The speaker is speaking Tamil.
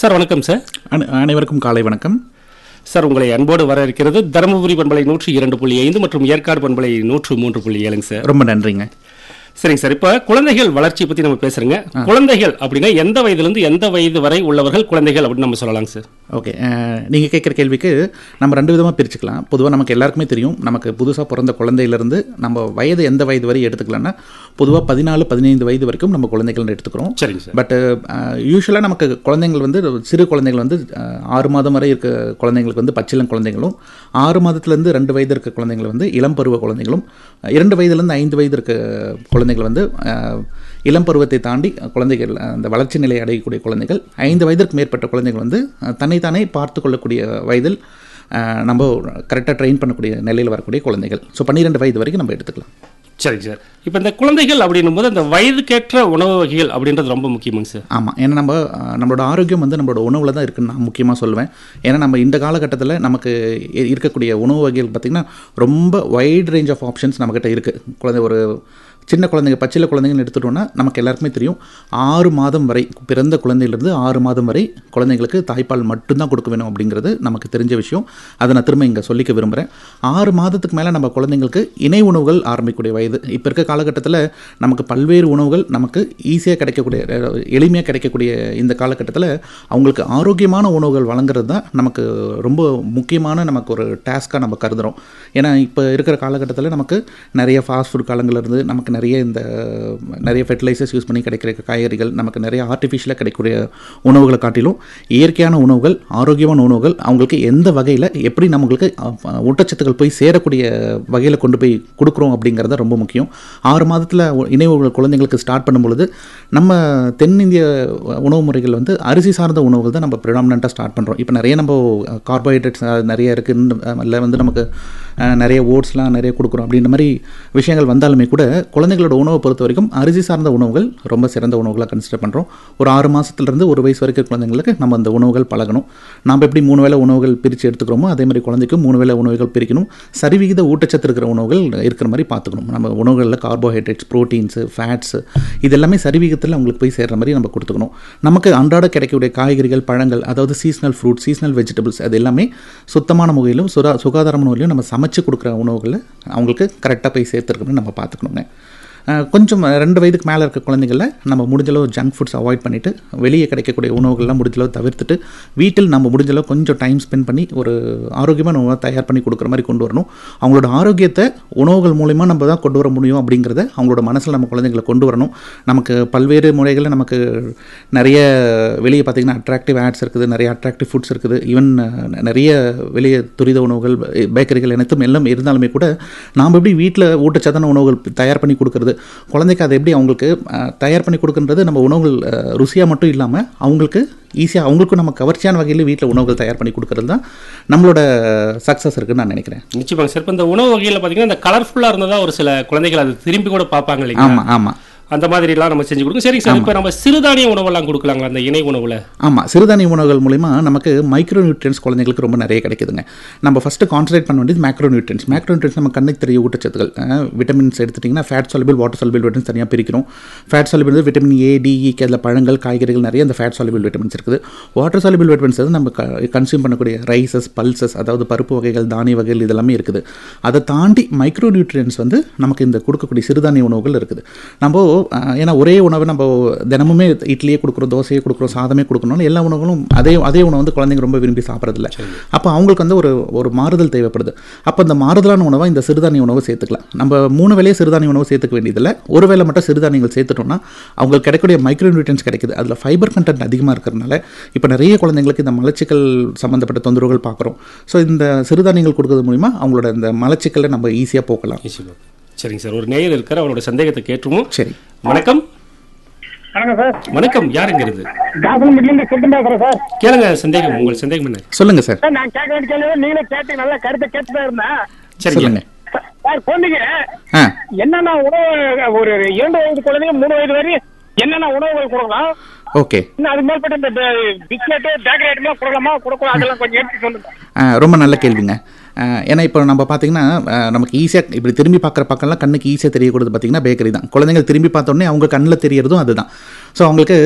சார் வணக்கம் சார் அனை- அனைவருக்கும் காலை வணக்கம் சார் உங்களை அன்போடு வர இருக்கிறது தருமபுரி பண்பலை நூற்றி இரண்டு புள்ளி ஐந்து மற்றும் ஏற்காடு பண்பலை நூற்று மூன்று புள்ளி ஏழுங்க சார் ரொம்ப நன்றிங்க சரிங்க சார் இப்போ குழந்தைகள் வளர்ச்சி பத்தி நம்ம பேசுறோங்க குழந்தைகள் அப்படின்னா எந்த வயதிலிருந்து எந்த வயது வரை உள்ளவர்கள் குழந்தைகள் அப்படின்னு நம்ம சொல்லலாங்க சார் ஓகே நீங்கள் கேட்குற கேள்விக்கு நம்ம ரெண்டு விதமாக பிரிச்சுக்கலாம் பொதுவாக நமக்கு எல்லாருக்குமே தெரியும் நமக்கு புதுசாக பிறந்த குழந்தையிலேருந்து நம்ம வயது எந்த வயது வரை எடுத்துக்கலாம்னா பொதுவாக பதினாலு பதினைந்து வயது வரைக்கும் நம்ம குழந்தைகள் எடுத்துக்கிறோம் சரிங்க சார் பட் யூஸ்வலாக நமக்கு குழந்தைங்கள் வந்து சிறு குழந்தைகள் வந்து அஹ், ஆறு மாதம் வரை இருக்க குழந்தைங்களுக்கு வந்து பச்சிளம் குழந்தைகளும் ஆறு மாதத்துலேருந்து ரெண்டு வயது இருக்க குழந்தைகள் வந்து இளம் பருவ குழந்தைகளும் அஹ், இரண்டு வயதுலேருந்து ஐந்து வயது இருக்க குழந்தைகள் வந்து அஹ், இளம் பருவத்தை தாண்டி குழந்தைகள் அந்த வளர்ச்சி நிலை அடையக்கூடிய குழந்தைகள் ஐந்து வயதிற்கு மேற்பட்ட குழந்தைகள் வந்து அஹ், தன்னைத்தானே பார்த்து கொள்ளக்கூடிய வயதில் அஹ், நம்ம கரெக்டாக ட்ரெயின் பண்ணக்கூடிய நிலையில் வரக்கூடிய குழந்தைகள் ஸோ பன்னிரெண்டு வயது வரைக்கும் நம்ம எடுத்துக்கலாம் சரிங்க சார் இப்போ இந்த குழந்தைகள் அப்படின்னும் போது அந்த வயதுக்கேற்ற உணவு வகைகள் அப்படின்றது ரொம்ப முக்கியமாங்க சார் ஆமாம் ஏன்னா நம்ம அஹ், நம்மளோட ஆரோக்கியம் வந்து நம்மளோட உணவில் தான் இருக்குன்னு நான் முக்கியமாக சொல்லுவேன் ஏன்னா நம்ம இந்த காலகட்டத்தில் நமக்கு இ- இருக்கக்கூடிய உணவு வகைகள் பார்த்திங்கன்னா ரொம்ப வைட் ரேஞ்ச் ஆஃப் ஆப்ஷன்ஸ் நம்மக்கிட்ட இருக்குது குழந்தை ஒரு சின்ன குழந்தைங்க பச்சில குழந்தைங்கன்னு எடுத்துட்டோம்னா நமக்கு எல்லாருக்குமே தெரியும் ஆறு மாதம் வரை பிறந்த குழந்தையிலேருந்து ஆறு மாதம் வரை குழந்தைங்களுக்கு தாய்ப்பால் மட்டும்தான் கொடுக்க வேணும் அப்படிங்கிறது நமக்கு தெரிஞ்ச விஷயம் அதை நான் திரும்ப இங்கே சொல்லிக்க விரும்புகிறேன் ஆறு மாதத்துக்கு மேலே நம்ம குழந்தைங்களுக்கு இணை உணவுகள் ஆரம்பிக்கக்கூடிய வயது இப்போ இருக்க காலகட்டத்தில் நமக்கு பல்வேறு உணவுகள் நமக்கு ஈஸியாக கிடைக்கக்கூடிய எளிமையாக கிடைக்கக்கூடிய இந்த காலகட்டத்தில் அவங்களுக்கு ஆரோக்கியமான உணவுகள் வழங்குறது தான் நமக்கு ரொம்ப முக்கியமான நமக்கு ஒரு டாஸ்க்காக நம்ம கருதுகிறோம் ஏன்னா இப்போ இருக்கிற காலகட்டத்தில் நமக்கு நிறைய ஃபாஸ்ட் ஃபுட் காலங்கள்லேருந்து நமக்கு நிறைய இந்த நிறைய ஃபெர்டிலைசர்ஸ் யூஸ் பண்ணி கிடைக்கிற காய்கறிகள் நமக்கு நிறைய ஆர்டிஃபிஷியலாக கிடைக்கக்கூடிய உணவுகளை காட்டிலும் இயற்கையான உணவுகள் ஆரோக்கியமான உணவுகள் அவங்களுக்கு எந்த வகையில் எப்படி நம்மளுக்கு அஹ், ஊட்டச்சத்துக்கள் போய் சேரக்கூடிய வகையில் கொண்டு போய் கொடுக்குறோம் அப்படிங்கிறது ரொம்ப முக்கியம் ஆறு மாதத்தில் இணை உணவுகள் குழந்தைங்களுக்கு ஸ்டார்ட் பண்ணும்பொழுது நம்ம தென்னிந்திய உணவு முறைகள் வந்து அரிசி சார்ந்த உணவுகள் தான் நம்ம ப்ரிடாமினண்ட்டாக ஸ்டார்ட் பண்ணுறோம் இப்போ நிறைய நம்ம கார்போஹைட்ரேட்ஸ் நிறைய இருக்குது இல்லை வந்து நமக்கு அஹ், நிறைய ஓட்ஸ்லாம் நிறைய கொடுக்குறோம் அப்படின்ற மாதிரி விஷயங்கள் வந்தாலுமே கூட குழந்தைகளோட உணவை பொறுத்த வரைக்கும் அரிசி சார்ந்த உணவுகள் ரொம்ப சிறந்த உணவுகளாக கன்சிடர் பண்ணுறோம் ஒரு ஆறு மாதத்துலேருந்து ஒரு வயசு வரைக்கும் குழந்தைங்களுக்கு நம்ம அந்த உணவுகள் பழகணும் நாம் எப்படி மூணு வேளை உணவுகள் பிரித்து எடுத்துக்கிறோமோ அதே மாதிரி குழந்தைக்கும் மூணு வேளை உணவுகள் பிரிக்கணும் சரிவிகித ஊட்டச்சத்து இருக்கிற உணவுகள் இருக்கிற மாதிரி பார்த்துக்கணும் நம்ம உணவுகளில் கார்போஹைட்ரேட்ஸ் ப்ரோட்டீன்ஸு ஃபேட்ஸு இது எல்லாமே சரிவிகிதத்தில் அவங்களுக்கு போய் சேர்ற மாதிரி நம்ம கொடுத்துக்கணும் நமக்கு அன்றாட கிடைக்கக்கூடிய காய்கறிகள் பழங்கள் அதாவது சீசனல் ஃப்ரூட் சீசனல் வெஜிடபிள்ஸ் அது எல்லாமே சுத்தமான முறையிலும் சுரா சுகாதாரமான முறையிலும் நம்ம சமைச்சு கொடுக்குற உணவுகளை அவங்களுக்கு கரெக்டாக போய் சேர்த்துருக்கணும்னு நம்ம பார்த்துக்கணுங்க அஹ் கொஞ்சம் ரெண்டு வயதுக்கு மேலே இருக்க குழந்தைங்கள நம்ம முடிஞ்சளவு ஜங்க் ஃபுட்ஸ் அவாய்ட் பண்ணிவிட்டு வெளியே கிடைக்கக்கூடிய உணவுகள்லாம் முடிஞ்சளவு தவிர்த்துட்டு வீட்டில் நம்ம முடிஞ்சளவு கொஞ்சம் டைம் ஸ்பெண்ட் பண்ணி ஒரு ஆரோக்கியமான உணவை தயார் பண்ணி கொடுக்குற மாதிரி கொண்டு வரணும் அவங்களோட ஆரோக்கியத்தை உணவுகள் மூலிமா நம்ம தான் கொண்டு வர முடியும் அப்படிங்கிறத அவங்களோட மனசில் நம்ம குழந்தைங்களை கொண்டு வரணும் நமக்கு பல்வேறு முறைகளில் நமக்கு நிறைய வெளியே பார்த்திங்கன்னா அட்ராக்டிவ் ஆட்ஸ் இருக்குது நிறைய அட்ராக்டிவ் ஃபுட்ஸ் இருக்குது ஈவன் நிறைய வெளியே துரித உணவுகள் பேக்கரிகள் அனைத்தும் எல்லாம் இருந்தாலுமே கூட நாம் எப்படி வீட்டில் ஊட்டச்சத்தான உணவுகள் தயார் பண்ணி கொடுக்கறது குழந்தைக்கு அதை எப்படி அவங்களுக்கு அஹ், தயார் பண்ணி கொடுக்குன்றது நம்ம உணவுகள் ருசியாக மட்டும் இல்லாமல் அவங்களுக்கு ஈஸியாக அவங்களுக்கும் நம்ம கவர்ச்சியான வகையில் வீட்டில் உணவுகள் தயார் பண்ணி கொடுக்கறது தான் நம்மளோட சக்ஸஸ் இருக்குன்னு நான் நினைக்கிறேன் நிச்சயமாங்க சார் இப்போ இந்த உணவு வகையில் பார்த்தீங்கன்னா இந்த கலர்ஃபுல்லாக இருந்ததா ஒரு சில குழந்தைகள் அது திரும்பி கூட பார்ப்பாங்க இல்லைங்களா ஆமாம் ஆமாம் அந்த மாதிரிலாம் நம்ம செஞ்சு கொடுங்க சரிங்க சார் இப்போ நம்ம சிறுதானிய உணவெல்லாம் கொடுக்கலாங்களா அந்த இணை உணவுல ஆமாம் சிறுதானிய உணவுகள் மூலிமா நமக்கு மைக்ரோ நியூட்ரியன்ஸ் குழந்தைங்களுக்கு ரொம்ப நிறைய கிடைக்குதுங்க நம்ம ஃபஸ்ட்டு கான்சன்ட்ரேட் பண்ண வேண்டியது மேக்ரோ நியூட்ரியன்ஸ் மேக்ரோ நியூட்ரியன்ஸ் நம்ம கண்ணுக்கு தெரிய ஊட்டச்சத்துக்கள் விட்டமின்ஸ் எடுத்துட்டிங்கன்னா fat soluble water soluble vitamins தனியாக பிரிக்கிறோம் ஃபேட் சாலிபிள் வந்து விட்டமின் ஏ டிஇக்கு அதில் பழங்கள் காய்கறிகள் நிறைய அந்த ஃபேட் சாலிபிள் விட்டமின்ஸ் இருக்குது வாட்டர் சாலிபிள் விட்டமின்ஸ் வந்து நம்ம கன்சியூம் பண்ணக்கூடிய ரைசஸ் பல்சஸ் அதாவது பருப்பு வகைகள் தானிய வகைகள் இதெல்லாமே இருக்குது அதை தாண்டி மைக்ரோ நியூட்ரியன்ஸ் வந்து நமக்கு இந்த கொடுக்கக்கூடிய சிறுதானிய உணவுகள் இருக்குது நம்ம அஹ், ஏன்னா ஒரே உணவை நம்ம தினமுமே இட்லியே கொடுக்குறோம் தோசையே கொடுக்குறோம் சாதமே கொடுக்கணும் எல்லா உணவுகளும் அதே அதே உணவு வந்து குழந்தைங்க ரொம்ப விரும்பி சாப்பிட்றதில்ல அப்போ அவங்களுக்கு வந்து ஒரு ஒரு மாறுதல் தேவைப்படுது அப்போ அந்த மாறுதலான உணவை இந்த சிறுதானிய உணவை சேர்த்துக்கலாம் நம்ம மூணு வேளையே சிறுதானிய உணவு சேர்த்துக்க வேண்டியதில்லை ஒரு வேளை மட்டும் சிறுதானியங்கள் சேர்த்துட்டோம்னா அவங்களுக்கு கிடைக்கக்கூடிய மைக்ரோ நியூட்ரியன்ஸ் கிடைக்குது அதில் ஃபைபர் கண்டென்ட் அதிகமாக இருக்கிறதுனால இப்போ நிறைய குழந்தைங்களுக்கு இந்த மலச்சிக்கல் சம்மந்தப்பட்ட தொந்தரவுகள் பார்க்குறோம் ஸோ இந்த சிறுதானியங்கள் கொடுக்கறது மூலிமா அவங்களோட இந்த மலச்சிக்கலை நம்ம ஈஸியாக போக்கலாம் நிச்சயமா சரிங்க சார் ஒரு நேயர் இருக்கிற அவரோட சந்தேகத்தை கேட்டுருவோம் சரி வணக்கம் வணக்கம் சார் வணக்கம் யாருங்கிறது காசல்பட்டில இருந்து சுத்தம் பேசுறேன் சார் கேளுங்க சந்தேகம் உங்கள் சந்தேகம் என்ன சொல்லுங்கள் சார் சார் நான் கேட்க வேண்டிய கேள்வி நீங்களே கேட்டு நல்லா கருத்தை கேட்டுதான் இருந்தேன் சரிங்க சொல்லுங்கள் சார் குழந்தைங்க ஆ என்னென்ன உணவு ஒரு இரண்டு வயது குழந்தைங்க மூணு வயது வரையும் என்னென்ன உணவுகள் கொடுக்கலாம் ஓகே இன்னும் அது மேற்பட்ட இந்த பிஸ்கெட் பேக்கரி ஐட்டம்லாம் கொடுக்கலாமா கொடுக்கலாம் அதெல்லாம் கொஞ்சம் எடுத்து சொல்லுங்க ஆ, ரொம்ப நல்ல கேள்விங்க ஆ, ஏன்னா இப்போ நம்ம பார்த்தீங்கன்னா ஆ, நமக்கு ஈஸியாக இப்படி திரும்பி பார்க்குற பக்கம்லாம் கண்ணுக்கு ஈஸியாக தெரியக்கூடாது பார்த்தீங்கன்னா பேக்கரி தான் குழந்தைங்க திரும்பி பார்த்தோன்னே அவங்க கண்ணில் தெரியறதும் அதுதான் ஸோ அவங்களுக்கு